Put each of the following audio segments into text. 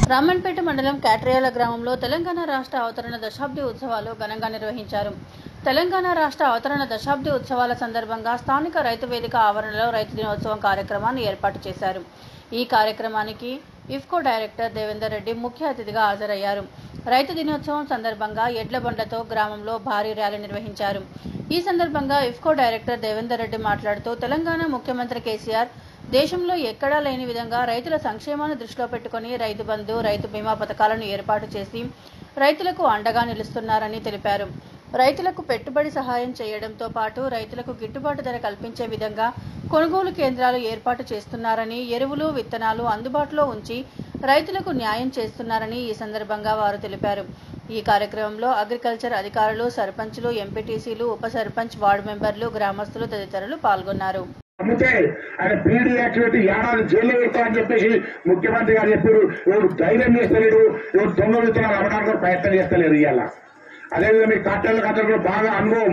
రామన్పేట మండలం కాట్రేయాల గ్రామంలో తెలంగాణ రాష్ట్ర అవతరణ దశాబ్ది ఉత్సవాలు ఘనంగా నిర్వహించారు తెలంగాణ రాష్ట్ర అవతరణ దశాబ్ది ఉత్సవాల సందర్భంగా స్థానిక రైతు వేదిక ఆవరణలో రైతు దినోత్సవం కార్యక్రమాన్ని ఏర్పాటు చేశారు ఈ కార్యక్రమానికి ఇఫ్కో డైరెక్టర్ దేవేందర్ రెడ్డి ముఖ్య అతిథిగా హాజరయ్యారు రైతు దినోత్సవం సందర్భంగా ఎడ్ల బండ్లతో గ్రామంలో భారీ ర్యాలీ నిర్వహించారు ఈ సందర్భంగా ఇఫ్కో డైరెక్టర్ దేవేందర్ రెడ్డి మాట్లాడుతూ తెలంగాణ ముఖ్యమంత్రి కేసీఆర్ దేశంలో ఎక్కడా లేని విధంగా రైతుల సంక్షేమాన్ని దృష్టిలో పెట్టుకుని రైతు బంధు రైతు బీమా పథకాలను ఏర్పాటు చేసి రైతులకు అండగా నిలుస్తున్నారని తెలిపారు రైతులకు పెట్టుబడి సహాయం చేయడంతో పాటు రైతులకు గిట్టుబాటు ధర కల్పించే విధంగా కొనుగోలు కేంద్రాలు ఏర్పాటు చేస్తున్నారని ఎరువులు విత్తనాలు అందుబాటులో ఉంచి రైతులకు న్యాయం చేస్తున్నారని ఈ సందర్భంగా వారు తెలిపారు ఈ కార్యక్రమంలో అగ్రికల్చర్ అధికారులు సర్పంచులు ఎంపీటీసీలు ఉప సర్పంచ్ వార్డు మెంబర్లు గ్రామస్తులు తదితరులు పాల్గొన్నారు అమ్మితే ఆయన పీడీ యాక్టివిటీ ఏడాది జైల్లో పెడతామని చెప్పేసి ముఖ్యమంత్రి గారు చెప్పారు ఎవరు ధైర్యం చేస్తలేరు ఎవరు దొంగ విత్తనాలు అమ్మడానికి కూడా ప్రయత్నం చేస్తలేరు ఇవాళ అదేవిధంగా మీ కట్టెల కథలు బాగా అనుభవం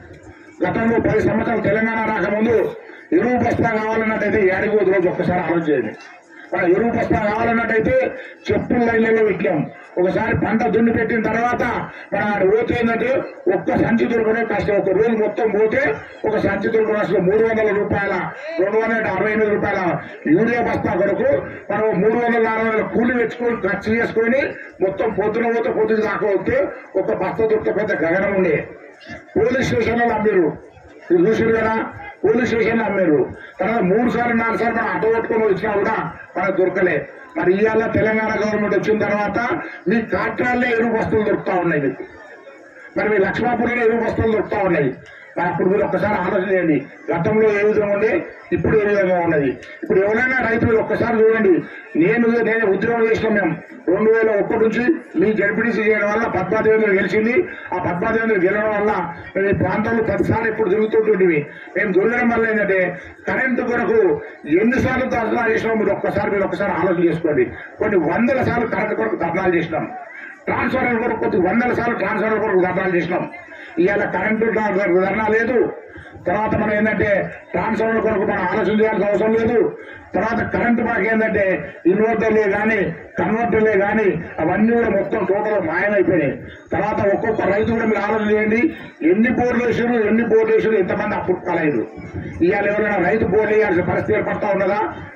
గతంలో పది సంవత్సరాలు తెలంగాణ రాకముందు ఎరువు బస్తా కావాలన్నట్టయితే ఏడికి పోదు రోజు ఒక్కసారి ఆలోచించండి మన ఎరువు బస్తా కావాలన్నట్టయితే చెప్పుల లైన్లలో విట్టాం ఒకసారి పంట దున్ని పెట్టిన తర్వాత మన ఆడ పోతే ఏంటంటే ఒక్క సంచి దొరకడం కష్టం ఒక రోజు మొత్తం పోతే ఒక సంచి దొరకడం అసలు మూడు వందల రూపాయల రెండు వందల అరవై ఎనిమిది రూపాయల యూరియా బస్తా కొరకు మనం మూడు వందల నాలుగు వందల కూలి తెచ్చుకొని ఖర్చు చేసుకొని మొత్తం పొద్దున పోతే పొద్దున దాకా వస్తే ఒక బస్తా దొరికితే పెద్ద గగనం ఉండే పోలీస్ స్టేషన్లో అమ్మారు మీరు చూసారు కదా పోలీస్ స్టేషన్లో అమ్మారు తర్వాత మూడు సార్లు నాలుగు సార్లు మనం అడ్డు పట్టుకొని వచ్చినా కూడా మనకు దొరకలే మరి ఇవాళ తెలంగాణ గవర్నమెంట్ వచ్చిన తర్వాత మీ కాట్రాల్లో ఎరువు వస్తువులు దొరుకుతా ఉన్నాయి మీకు మరి మీ లక్ష్మాపురంలో ఎరువు వస్తువులు దొరుకుతా ఉన్నాయి మరి అప్పుడు మీరు ఒక్కసారి ఆలోచన చేయండి గతంలో ఏ విధంగా ఉండే ఇప్పుడు ఏ విధంగా ఉన్నది ఇప్పుడు ఎవరైనా రైతులు ఒక్కసారి చూడండి నేను నేను ఉద్యోగం చేసినాం మేము రెండు వేల ఒకటి నుంచి మీ జడ్పీటీసీ చేయడం వల్ల పద్మాదేవేంద్ర గెలిచింది ఆ పద్మాదేవేంద్ర గెలవడం వల్ల మేము ఈ ప్రాంతంలో ప్రతిసారి ఇప్పుడు తిరుగుతుంటుంటివి మేము దొరకడం వల్ల ఏంటంటే కరెంటు కొరకు ఎన్నిసార్లు ధర్నాలు చేసినాం మీరు ఒక్కసారి మీరు ఒక్కసారి ఆలోచన చేసుకోండి కొన్ని వందల సార్లు కరెంటు కొరకు ధర్నాలు చేసినాం ట్రాన్స్ఫార్మర్ కొరకు కొద్ది వందల సార్లు ట్రాన్స్ఫార్మర్ కొరకు ధర్నాలు చేసినాం ఇవాళ కరెంటు ధర్నా లేదు తర్వాత మనం ఏంటంటే ట్రాన్స్ఫార్మర్ కొరకు మనం ఆలోచన చేయాల్సిన అవసరం లేదు తర్వాత కరెంటు మనకి ఏంటంటే ఇన్వర్టర్లే కానీ కన్వర్టర్లే కానీ అవన్నీ కూడా మొత్తం టోటల్ మాయమైపోయినాయి తర్వాత ఒక్కొక్క రైతు కూడా మీరు ఆలోచన చేయండి ఎన్ని బోర్లు వేసారు ఎన్ని బోర్లు వేసారు ఎంతమంది అప్పుడు కాలేదు ఇవాళ ఎవరైనా రైతు బోర్లు వేయాల్సిన పరిస్థితి ఏర్పడతా ఉన్నదా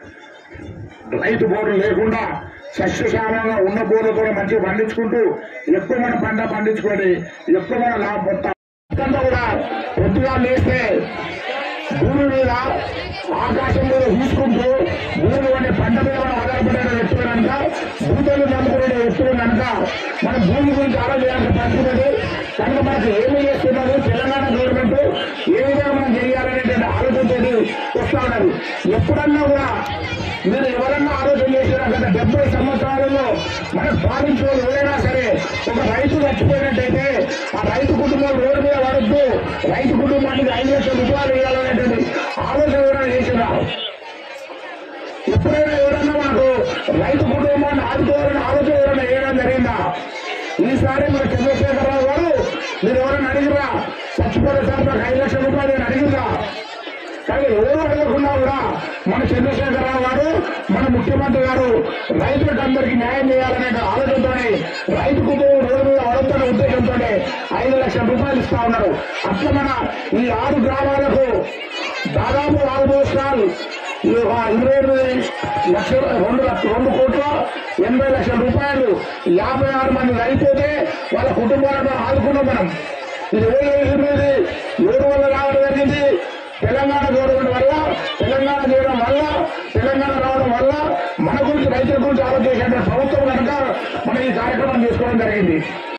రైతు బోర్లు లేకుండా సస్యశ్యామలంగా ఉన్న బోర్లతో మంచిగా పండించుకుంటూ ఎక్కువ మన పంట పండించుకొని ఎక్కువ మన లాభం పొందుతాం మొత్తంలో కూడా పొద్దుగా లేస్తే భూమి మీద ఆకాశం మీద చూసుకుంటూ భూమి అనే పంట మీద మనం ఆధారపడే వ్యక్తులు కనుక భూములు నమ్ముకునే వ్యక్తులు కనుక మన భూమి గురించి ఆలోచించాల్సిన పరిస్థితి ఉంది. కనుక మనకు ఏమి చేస్తున్నారు తెలంగాణ గవర్నమెంట్ ఏ విధంగా మనం చేయాలనేటువంటి ఆలోచనతో వస్తా ఉన్నారు ఎప్పుడన్నా కూడా మీరు ఎవరన్నా ఆలోచన చేసినా గత డెబ్బై సంవత్సరాలలో మనకు పాలించే వాళ్ళు ఎవరైనా సరే ఒక రైతు చచ్చిపోయినట్టయితే ఆ రైతు కుటుంబం రోడ్డు మీద పడద్దు రైతు కుటుంబానికి ఐదు లక్షల రూపాయలు ఇవ్వాలనేటువంటి ఆలోచన ఎవరైనా చేసినా ఎప్పుడైనా ఎవరన్నా మనకు రైతు కుటుంబాన్ని ఆదుకోవాలని ఆలోచన ఎవరైనా వేయడం జరిగిందా ఈసారి మన చంద్రశేఖరరావు గారు మీరు ఎవరైనా అడిగిరా చచ్చిపోయిన సార్ నాకు ఐదు లక్షల రూపాయలు నేను అడిగిందా కానీ ఎవరు అడగకుండా కూడా మన చంద్రశేఖరరావు గారు మన ముఖ్యమంత్రి గారు రైతులకు అందరికీ న్యాయం చేయాలనే ఆలోచనతోనే రైతు కుటుంబం రోడ్డు మీద వడతానే ఉద్దేశంతోనే ఐదు లక్షల రూపాయలు ఇస్తా ఉన్నారు అట్లా మన ఈ ఆరు గ్రామాలకు దాదాపు ఆల్మోస్ట్ ఆల్ ఈ ఒక ఇరవై ఎనిమిది లక్షల రెండు లక్ష- రెండు కోట్ల ఎనభై లక్షల రూపాయలు యాభై ఆరు మంది అయిపోతే వాళ్ళ కుటుంబాలను ఆదుకున్నాం మనం ఇది ఎవరు చేసినది ఎవరి వల్ల రావడం జరిగింది తెలంగాణ గవర్నమెంట్ వల్ల తెలంగాణ చేయడం వల్ల తెలంగాణ రావడం వల్ల మన గురించి రైతుల గురించి ఆలోచించేటువంటి ప్రభుత్వం కనుక మనం ఈ కార్యక్రమం చేసుకోవడం జరిగింది